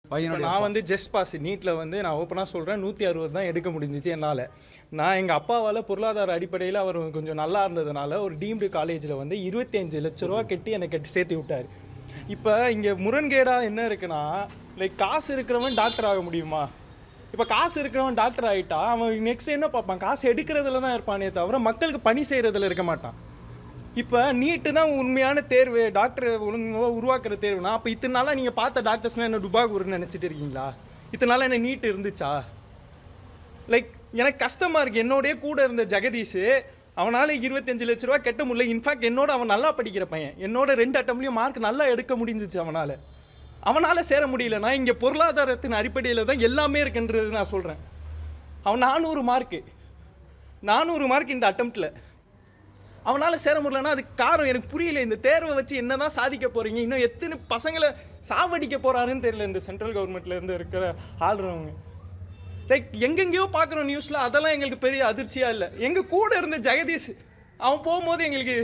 பையனுடைய நான் வந்து ஜஸ்ட் பாஸ் நீட்டில் வந்து நான் ஓப்பனாக சொல்கிறேன் நூற்றி அறுபது தான் எடுக்க முடிஞ்சிச்சு என்னால் நான் எங்கள் அப்பாவால் பொருளாதார அடிப்படையில் அவர் கொஞ்சம் நல்லா இருந்ததுனால ஒரு டீம்டு காலேஜில் வந்து இருபத்தஞ்சு லட்ச ரூபா கட்டி என்னை கட்டி சேர்த்து விட்டார் இப்போ இங்கே முரண்கேடாக என்ன இருக்குன்னா லைக் காசு இருக்கிறவன் டாக்டர் ஆக முடியுமா இப்போ காசு இருக்கிறவன் டாக்டர் ஆகிட்டா அவன் நெக்ஸ்ட் என்ன பார்ப்பான் காசு எடுக்கிறதுல தான் இருப்பானே தவிர மக்களுக்கு பணி செய்கிறதுல இருக்க மாட்டான் இப்போ நீட்டு தான் உண்மையான தேர்வு டாக்டர் ஒழுங்காக உருவாக்குற தேர்வுனா அப்போ இத்தனை நாளாக நீங்கள் பார்த்த டாக்டர்ஸ்லாம் என்ன டுபாகூர்னு நினச்சிட்டு இருக்கீங்களா இத்தனை நாளாக என்ன நீட் இருந்துச்சா லைக் எனக்கு கஷ்டமாக இருக்குது என்னோடய கூட இருந்த ஜெகதீஷ் அவனால் இருபத்தஞ்சு லட்ச ரூபா கட்ட முடியல இன்ஃபேக்ட் என்னோட அவன் நல்லா படிக்கிற பையன் என்னோட ரெண்டு அட்டம்லையும் மார்க் நல்லா எடுக்க முடிஞ்சிச்சு அவனால் அவனால் சேர முடியலன்னா இங்கே பொருளாதாரத்தின் அடிப்படையில் தான் எல்லாமே இருக்குன்றது நான் சொல்கிறேன் அவன் நானூறு மார்க்கு நானூறு மார்க் இந்த அட்டம்ப்டில் அவனால் சேர முடியலன்னா அதுக்கு காரணம் எனக்கு புரியல இந்த தேர்வை வச்சு என்ன தான் சாதிக்க போகிறீங்க இன்னும் எத்தனை பசங்களை சாவடிக்க போகிறாருன்னு தெரியல இந்த சென்ட்ரல் கவர்மெண்ட்லேருந்து இருக்கிற ஆள்றவங்க லைக் எங்கெங்கேயோ பார்க்குற நியூஸில் அதெல்லாம் எங்களுக்கு பெரிய அதிர்ச்சியாக இல்லை எங்கள் கூட இருந்த ஜெகதீஷ் அவன் போகும்போது எங்களுக்கு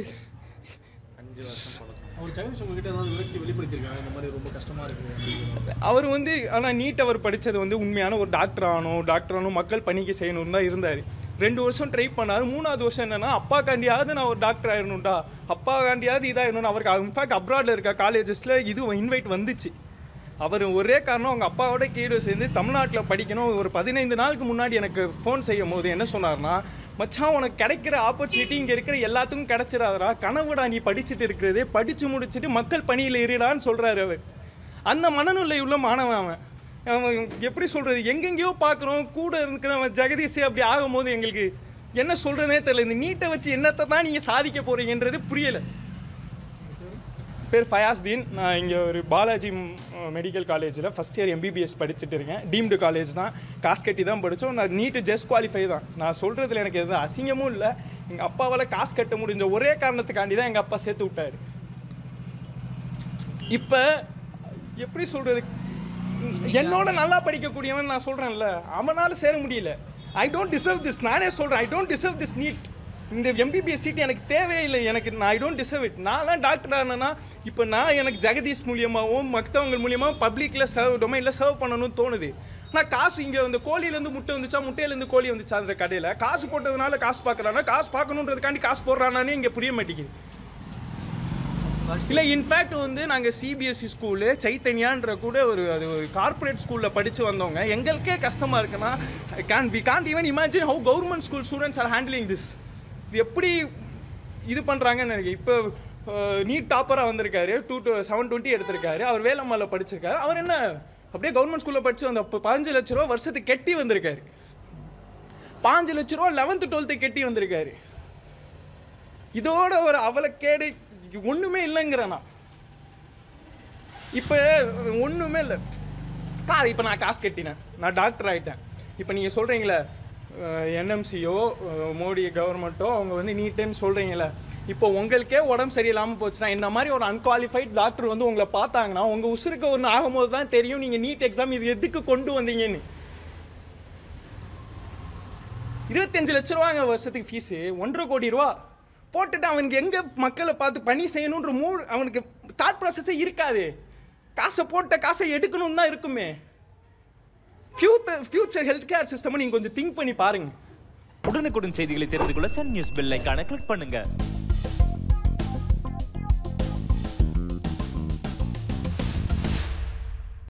அவர் ஜெகதீஷ் உங்ககிட்ட ஏதாவது விளக்கி வெளிப்படுத்தியிருக்காங்க இந்த மாதிரி ரொம்ப கஷ்டமா இருக்கு அப்படின்னு. அவர் வந்து ஆனால் நீட் அவர் படித்தது வந்து உண்மையான ஒரு டாக்டர் ஆகணும் டாக்டர் ஆகணும் மக்கள் பணிக்கு செய்யணும்னு தான் இருந்தார் ரெண்டு வருஷம் ட்ரை பண்ணார் மூணாவது வருஷம் என்னன்னா அப்பாக்காண்டியாவது நான் ஒரு டாக்டர் ஆயிடணும்டா அப்பாக்காண்டியாவது இதாகணும் அவருக்கு இன்ஃபேக்ட் அப்ராடில் இருக்க காலேஜஸில் இது இன்வைட் வந்துச்சு அவர் ஒரே காரணம் அவங்க அப்பாவோட கீழே சேர்ந்து தமிழ்நாட்டில் படிக்கணும் ஒரு பதினைந்து நாளுக்கு முன்னாடி எனக்கு ஃபோன் செய்யும் போது என்ன சொன்னார்னா மச்சான் உனக்கு கிடைக்கிற ஆப்பர்ச்சுனிட்டி இங்கே இருக்கிற எல்லாத்துக்கும் கிடைச்சிடாதடா கனவுடா நீ படிச்சுட்டு இருக்கிறதே படித்து முடிச்சுட்டு மக்கள் பணியில் இருடான்னு சொல்கிறாரு அவர் அந்த மனநிலை உள்ள மாணவன் அவன் அவன் எப்படி சொல்கிறது எங்கெங்கேயோ பார்க்குறோம் கூட இருக்கிறவன் ஜெகதீஷ் அப்படி ஆகும்போது எங்களுக்கு என்ன சொல்கிறதுனே தெரியல இந்த நீட்டை வச்சு என்னத்தை தான் நீங்கள் சாதிக்க போகிறீங்கன்றது புரியலை பேர் ஃபயாஸ்தீன் நான் இங்கே ஒரு பாலாஜி மெடிக்கல் காலேஜில் ஃபஸ்ட் இயர் எம்பிபிஎஸ் படிச்சுட்டு இருக்கேன் டீம்டு காலேஜ் தான் காசு கட்டி தான் படித்தோம் நான் நீட்டு ஜஸ்ட் குவாலிஃபை தான் நான் சொல்கிறதுல எனக்கு எதுவும் அசிங்கமும் இல்லை எங்கள் அப்பாவால் காசு கட்ட முடிஞ்ச ஒரே காரணத்துக்காண்டி தான் எங்கள் அப்பா சேர்த்து விட்டாரு இப்போ எப்படி சொல்கிறது என்னோட நல்லா படிக்கக்கூடியவன் நான் சொல்கிறேன்ல அவனால் சேர முடியல ஐ டோன்ட் டிசர்வ் திஸ் நானே சொல்கிறேன் I don't deserve this NEET இந்த எம்பிபிஎஸ் சீட் எனக்கு தேவையே இல்லை எனக்கு நான் ஐ டோன்ட் டிசர்வ் இட் நான்லாம் டாக்டர் ஆனேன்னா இப்போ நான் எனக்கு ஜெகதீஷ் மூலியமாகவும் மற்றவங்க மூலியமாக பப்ளிக்கில் சர்வ் டொமைனில் சர்வ் பண்ணணும்னு தோணுது நான் காசு இங்கே வந்து கோழியிலேருந்து முட்டை வந்துச்சா முட்டையிலேருந்து கோழி வந்துச்சா அந்த கடையில் காசு போட்டதுனால காசு பார்க்குறானா காசு பார்க்கணுன்றதுக்காண்டி காசு போடுறானானே இங்கே புரிய மாட்டேங்குது இல்லை இன்ஃபேக்ட் வந்து நாங்கள் சிபிஎஸ்சி ஸ்கூலு சைத்தன்யான்ற கூட ஒரு அது ஒரு கார்ப்பரேட் ஸ்கூலில் படித்து வந்தவங்க எங்களுக்கே கஷ்டமாக இருக்குன்னா can we can't even imagine how government school students are handling this இது எப்படி இது பண்ணுறாங்கன்னு எனக்கு இப்போ நீட் டாப்பராக வந்திருக்காரு டூ டூ செவன் டுவெண்ட்டி எடுத்திருக்காரு அவர் வேலம்மாவில் படிச்சிருக்காரு அவர் என்ன அப்படியே கவர்மெண்ட் ஸ்கூலில் படித்து வந்த இப்போ பதினஞ்சு லட்ச ரூபா வருஷத்துக்கு கெட்டி வந்திருக்காரு பாஞ்சு லட்ச ரூபா லெவன்த்து டுவெல்த்து கெட்டி வந்திருக்காரு இதோட ஒரு அவலக்கேடு ஒன்றுமே இல்லைங்கிறேன் நான் இப்போ ஒன்றுமே இல்லை கா இப்போ நான் காசு கட்டினேன் நான் டாக்டர் ஆகிட்டேன் இப்போ நீங்கள் சொல்கிறீங்களே என்எம்சியோ மோடி கவர்மெண்ட்டோ அவங்க வந்து நீட்டுன்னு சொல்கிறீங்களே இப்போ உங்களுக்கே உடம்பு சரியில்லாமல் போச்சுன்னா இந்த மாதிரி ஒரு அன்குவாலிஃபைட் டாக்டர் வந்து உங்களை பார்த்தாங்கன்னா உங்கள் உசுருக்கு ஒன்று ஆகும்போது தான் தெரியும் நீங்கள் நீட் எக்ஸாம் இது எதுக்கு கொண்டு வந்தீங்கன்னு இருபத்தஞ்சு லட்ச ரூபாங்க வருஷத்துக்கு ஃபீஸு ஒன்றரை கோடி ரூபா போட்டுட்டு அவனுக்கு எங்கே மக்களை பார்த்து பணி செய்யணுன்ற மூ அவனுக்கு தாட் ப்ராசஸே இருக்காது காசை போட்ட காசை எடுக்கணும்னு தான் இருக்குமே ஃபியூச்சர் ஃபியூச்சர் ஹெல்த் கேர் சிஸ்டமை நீங்கள் கொஞ்சம் திங்க் பண்ணி பாருங்கள் உடனுக்குடன் செய்திகளை தெரிந்து கொள்ள சன் நியூஸ் பெல் ஐகானை கிளிக் பண்ணுங்க